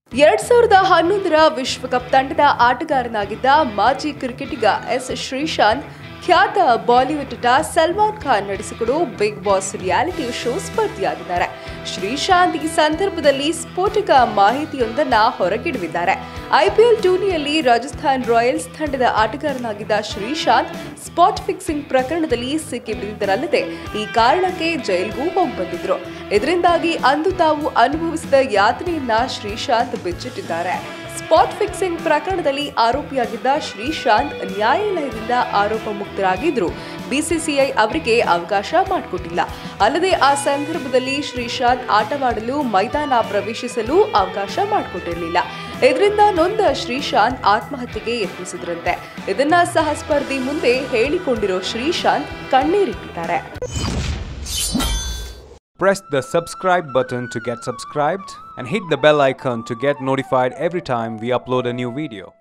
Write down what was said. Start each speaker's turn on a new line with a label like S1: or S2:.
S1: ಎರಡ್ ಸಾವಿರದ ಹನ್ನೊಂದರ ವಿಶ್ವಕಪ್ ತಂಡದ ಆಟಗಾರನಾಗಿದ್ದ ಮಾಜಿ ಕ್ರಿಕೆಟಿಗ ಎಸ್ ಶ್ರೀಶಾಂತ್ ಖ್ಯಾತ ಬಾಲಿವುಡ್ ನಟ ಸಲ್ಮಾನ್ ಖಾನ್ ನಡೆಸಿಕೊಡು ಬಿಗ್ ಬಾಸ್ ರಿಯಾಲಿಟಿ ಶೋ ಸ್ಪರ್ಧಿಯಾಗಿದ್ದಾರೆ ಶ್ರೀಶಾಂತ್ ಈ ಸಂದರ್ಭದಲ್ಲಿ ಸ್ಫೋಟಕ ಮಾಹಿತಿಯೊಂದನ್ನ ಹೊರಗಿಡುವಿದ್ದಾರೆ ಐಪಿಎಲ್ ಟೂರ್ನಿಯಲ್ಲಿ ರಾಜಸ್ಥಾನ್ ರಾಯಲ್ಸ್ ತಂಡದ ಆಟಗಾರನಾಗಿದ್ದ ಶ್ರೀಶಾಂತ್ ಸ್ಪಾಟ್ ಫಿಕ್ಸಿಂಗ್ ಪ್ರಕರಣದಲ್ಲಿ ಸಿಕ್ಕಿ ಬಿದ್ದಿದ್ದರಲ್ಲದೆ ಈ ಕಾರಣಕ್ಕೆ ಜೈಲ್ಗೂ ಹೋಗಿ ಬಂದಿದ್ರು ಇದರಿಂದಾಗಿ ಅಂದು ತಾವು ಅನುಭವಿಸಿದ ಯಾತನೆಯನ್ನ ಶ್ರೀಶಾಂತ್ ಬಿಚ್ಚಿಟ್ಟಿದ್ದಾರೆ ಸ್ಪಾಟ್ ಫಿಕ್ಸಿಂಗ್ ಪ್ರಕರಣದಲ್ಲಿ ಆರೋಪಿಯಾಗಿದ್ದ ಶ್ರೀಶಾಂತ್ ನ್ಯಾಯಾಲಯದಿಂದ ಆರೋಪ ಮುಕ್ತರಾಗಿದ್ರು ಬಿಸಿಸಿಐ ಅವರಿಗೆ ಅವಕಾಶ ಮಾಡಿಕೊಟ್ಟಿಲ್ಲ ಅಲ್ಲದೆ ಆ ಸಂದರ್ಭದಲ್ಲಿ ಶ್ರೀಶಾಂತ್ ಆಟವಾಡಲು ಮೈದಾನ ಪ್ರವೇಶಿಸಲು ಅವಕಾಶ ಮಾಡಿಕೊಟ್ಟಿರಲಿಲ್ಲ ಇದರಿಂದ ನೊಂದ ಶ್ರೀಶಾಂತ್ ಆತ್ಮಹತ್ಯೆಗೆ ಯತ್ನಿಸಿದ್ರಂತೆ ಇದನ್ನ ಸಹ ಸ್ಪರ್ಧಿ ಮುಂದೆ ಹೇಳಿಕೊಂಡಿರೋ Sreesanth ಕಣ್ಣೀರಿಟ್ಟಿದ್ದಾರೆ
S2: Press the subscribe button to get subscribed and hit the bell icon to get notified every time we upload a new video.